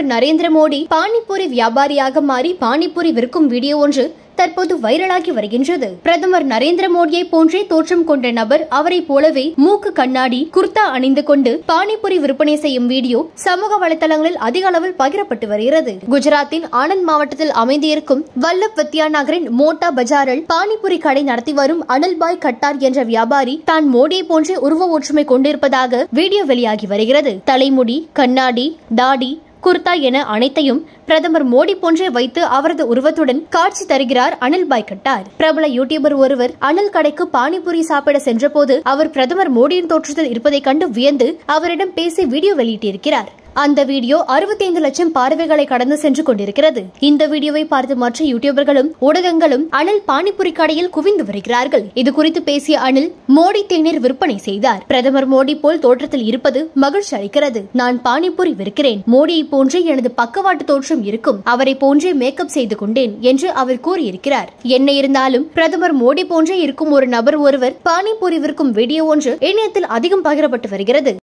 நரேந்திர மோடி பானிபூரி வியாபாரியாக மாறி பானிபூரி விற்கும் வீடியோ ஒன்று தற்போது வைரலாகி வருகின்றது பிரதமர் நரேந்திர மோடியை போன்றே தோற்றம் கொண்ட நபர் அவரை போலவே மூக்கு கண்ணாடி குர்தா அணிந்து கொண்டு பானிபூரி விற்பனை செய்யும் வீடியோ சமூக வலைதளங்களில் அதிக அளவில் பகிரப்பட்டு வருகிறது குஜராத்தின் ஆனந்த் மாவட்டத்தில் அமைந்திருக்கும் வல்லப் வித்யா நகரின் மோட்டா பஜாரில் பானிபூரி கடை நடத்தி வரும் அனில்பாய் கட்டார் என்ற வியாபாரி தான் மோடியை போன்றே உருவ ஒற்றுமை கொண்டிருப்பதாக வீடியோ வெளியாகி வருகிறது தலைமுடி கண்ணாடி தாடி குர்தா என அனைத்தையும் பிரதமர் மோடி போன்றே வைத்து அவரது உருவத்துடன் காட்சி தருகிறார் அனில் பாய் கட்டார் பிரபல யூடியூபர் ஒருவர் அனில் கடைக்கு பானிபூரி சாப்பிட சென்றபோது அவர் பிரதமர் மோடியின் தோற்றத்தில் இருப்பதை கண்டு வியந்து அவரிடம் பேசி வீடியோ வெளியிட்டிருக்கிறார் அந்த வீடியோ 65 லட்சம் பார்வைகளை கடந்து சென்று கொண்டிருக்கிறது இந்த வீடியோவை பார்த்து மற்ற யூடியூபர்களும் ஊடகங்களும் அனில் பானிபூரி கடையில் குவிந்து வருகிறார்கள் இது குறித்து பேசிய அனில் மோடி தேநீர் விற்பனை செய்தார் பிரதமர் மோடி போல் தோற்றத்தில் இருப்பது மகிழ்ச்சி அளிக்கிறது நான் பானிபூரி விற்கிறேன் மோடியை போன்றே எனது பக்கவாட்டு தோற்றம் இருக்கும் அவரை போன்றே மேக்கப் செய்து கொண்டேன் என்று அவர் கூறியிருக்கிறார் என்ன இருந்தாலும் பிரதமர் மோடி போன்றே இருக்கும் ஒரு நபர் ஒருவர் பானிபூரி விற்கும் வீடியோ ஒன்று இணையத்தில் அதிகம் பகிரப்பட்டு வருகிறது